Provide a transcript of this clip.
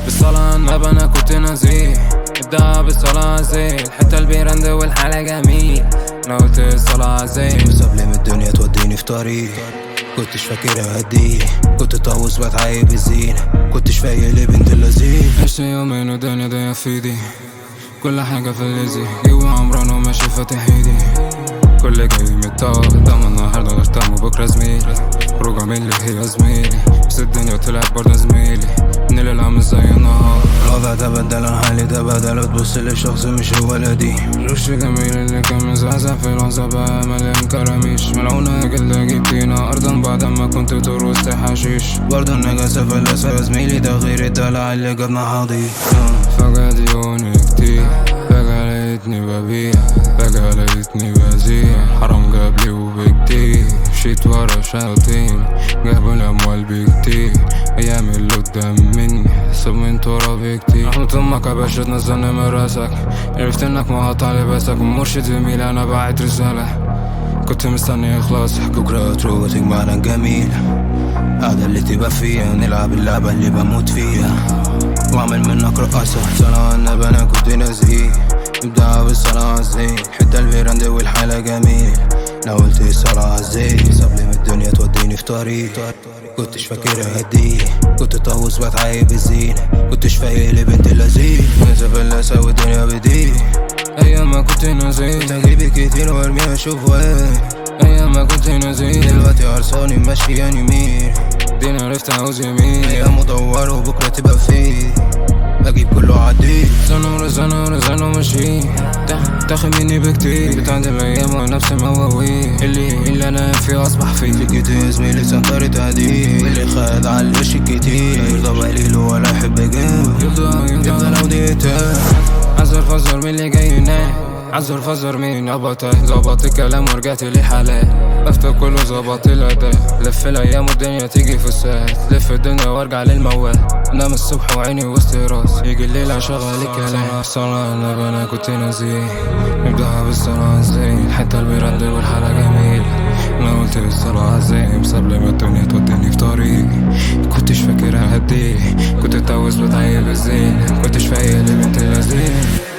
بالصلاة على النبي انا كنت نزيه ابدأ بالصلاة زين الحتة البيرند والحالة جميل انا قلت الصلاة زين بس قبل ما الدنيا توديني في طريق كنتش فاكرها هديه كنت طاوس بتعيب الزينة كنتش فايق لبنت اللذين عشت يومين والدنيا ضيقة في ايدي كل حاجة في الليزي جوا عمران وماشي فاتح ايدي كل جاي متطور قدام النهاردة غشتام وبكرة زميلي خروجة من اللي هي زميلي بس الدنيا طلعت برضه زميلي من الليل عامل زي النهار الوضع تبدل عن حالي تبدل تبص للشخص مش هو القديم الوش جميل اللي كان مزعزع في لحظة بقى مليان كراميش ملعونة جلدة جبتينا أرضا بعد ما كنت ترقص حشيش برضه النجاسة فلاسة يا زميلي ده غير الدلع اللي جابنا حاضي فجأة ديوني كتير فجأة لقيتني ببيع فجأة لقيتني بزيع حرام جابلي وبكتير مشيت ورا شياطين جابوا الأموال بكتير أيام اللي قدام مني حسب من ترابي كتير رحمة أمك يا باشا تنزلني من راسك عرفت إنك مقطع لباسك ومرشد زميلي أنا بعت رسالة كنت مستني إخلاصك بكرة تروح تجمعنا الجميل قاعدة اللي تبقى فيها نلعب اللعبة اللي بموت فيها واعمل منك رقاصة صلاة على النبي انا كنت نزيه نبدأ بالصلاة على الزين حتى الفيراند والحالة جميل انا قلت الصلاة على الزين قبل ما الدنيا توديني في طريق كنتش فاكرها هديه كنت طاووس بتعيب الزينة كنتش فايق لبنت اللذين نزل فلاسة والدنيا بديه أيام ما كنت نزيه تجيبي كتير وارميها اشوف وين أيام ما كنت نزيه دلوقتي عرصاني ماشي يمين دين عرفت عاوز يمين ايام مدور وبكره تبقى فيه بجيب كله عديل سنة ورا سنة ورا سنة وماشي تاخد مني بكتير بتعدي الأيام ونفس المواويل اللي اللي أنا فيه أصبح فيه لقيت زميلي سنطرة تعديل اللي خد على القش كتير يرضى بقليل ولا يحب جيم يفضل يفضل يفضل لو ديتها عذر فزر من اللي جاي ينام عذر فزر مين ابطل ظبط الكلام ورجعت لي حالات بفتح كله ظبط الاداء لف الايام والدنيا تيجي في الساعات لف الدنيا وارجع للموال انام الصبح وعيني وسط راس يجي الليل اشغل الكلام صلاة انا انا كنت نزيه نبدأ بالصلاة زين حتى البرد والحالة جميل انا قلت الصلاة زين بس قبل ما الدنيا توديني في طريق كنتش فاكرها هديه كنت اتجوز بتعيب الزين كنتش فايق لبنت اللذين